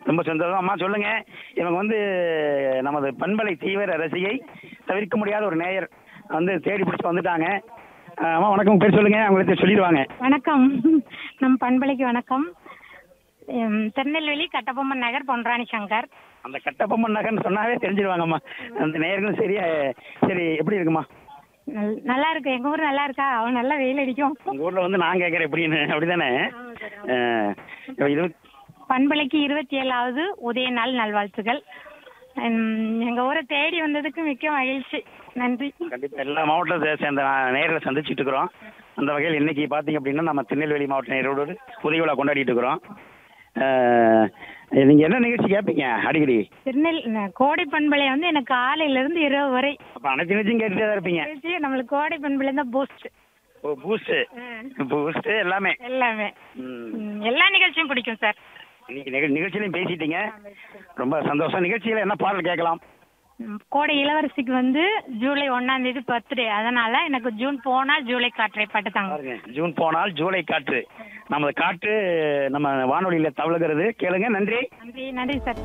ரொம்ப சந்தோஷம் அம்மா சொல்லுங்க இவங்க வந்து நமது பண்பலை தீவிர ரசிகை தவிர்க்க முடியாத ஒரு நேயர் வந்து தேடி பிடிச்சி வந்துட்டாங்க அஹ் அம்மா வணக்கம் உங்க பேர் சொல்லுங்க அவங்களுக்கு சொல்லிடுவாங்க வணக்கம் நம் பண்பலைக்கு வணக்கம் எம், திருநெல்வேலி கட்டபொம்மன் நகர் பொன்ராணி சங்கர் அந்த கட்டபொம்மன் நகர்னு சொன்னாவே தெரிஞ்சிருவாங்கம்மா அந்த நேயர்களும் சரியா சரி எப்படி இருக்குமா நல்- நல்லா இருக்கு எங்க ஊர் நல்லா இருக்கா அவன் நல்லா வெயில் அடிக்கும் உங்க ஊர்ல வந்து நான் கேட்கறேன் எப்படின்னு அப்படிதானே அஹ் இப்ப இது பண்பலைக்கு இருபத்தி ஏழாவது உதய நாள் நல்வாழ்த்துகள் எம், எங்க ஊரை தேடி வந்ததுக்கு மிக்க மகிழ்ச்சி நன்றி கண்டிப்பா எல்லா மாவட்டத்தை சேர்ந்த நேரில் சந்திச்சுட்டு இருக்கிறோம் அந்த வகையில் இன்னைக்கு பார்த்தீங்க அப்படின்னா நம்ம திருநெல்வேலி மாவட்ட நேரோடு உதவி விழா கொண்டாடிட்டு இருக்கிறோம் அஹ் நீங்க என்ன நிகழ்ச்சி கேட்பீங்க அடிக்கடி திருநெல் ந- கோடை பண்பலை வந்து எனக்கு காலையில இருந்து இரவு வரை அப்ப அனைத்து நிகழ்ச்சியும் கேட்டுட்டே தான் இருப்பீங்க நிகழ்ச்சி நம்மளுக்கு கோடை பண்பலை தான் பூஸ்ட் ஓ பூஸ்ட் பூஸ்ட் எல்லாமே எல்லாமே ம். ம், எல்லா நிகழ்ச்சியும் பிடிக்கும் சார் இன்னைக்கு நிக- நிகழ்ச்சியிலையும் பேசிட்டீங்க ரொம்ப சந்தோஷம் நிகழ்ச்சியில என்ன பாடல் கேட்கலாம் ம், கோடை இளவரசிக்கு வந்து ஜூலை ஒன்னாம் தேதி பர்த்டே அதனால எனக்கு ஜூன் போனால் ஜூலை காற்றை பாட்டு தாங்க பாருங்க ஜூன் போனால் ஜூலை காற்று நமது காற்று நம்ம வானொலியில தவழுகிறது கேளுங்க நன்றி நன்றி நன்றி சார்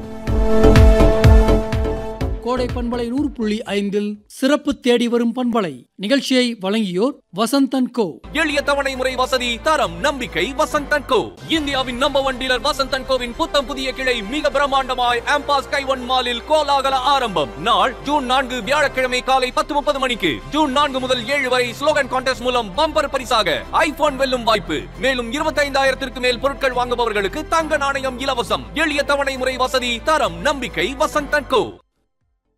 கோடை பண்பலை நூறு புள்ளி ஐந்தில் சிறப்பு தேடி வரும் பண்பலை நிகழ்ச்சியை வழங்கியோர் வசந்தன் கோ எளிய தவணை முறை வசதி தரம் நம்பிக்கை வசந்தன் கோ இந்தியாவின் நம்பர் ஒன் டீலர் வசந்தன் கோவின் புத்தம் புதிய கிளை மிக பிரம்மாண்டமாய் ஆம்பாஸ் கைவன் மாலில் கோலாகல ஆரம்பம் நாள் ஜூன் நான்கு வியாழக்கிழமை காலை பத்து முப்பது மணிக்கு ஜூன் நான்கு முதல் ஏழு வரை ஸ்லோகன் கான்டெஸ்ட் மூலம் பம்பர் பரிசாக ஐபோன் வெல்லும் வாய்ப்பு மேலும் இருபத்தைந்தாயிரத்திற்கு மேல் பொருட்கள் வாங்குபவர்களுக்கு தங்க நாணயம் இலவசம் எளிய தவணை முறை வசதி தரம் நம்பிக்கை வசந்தன் கோ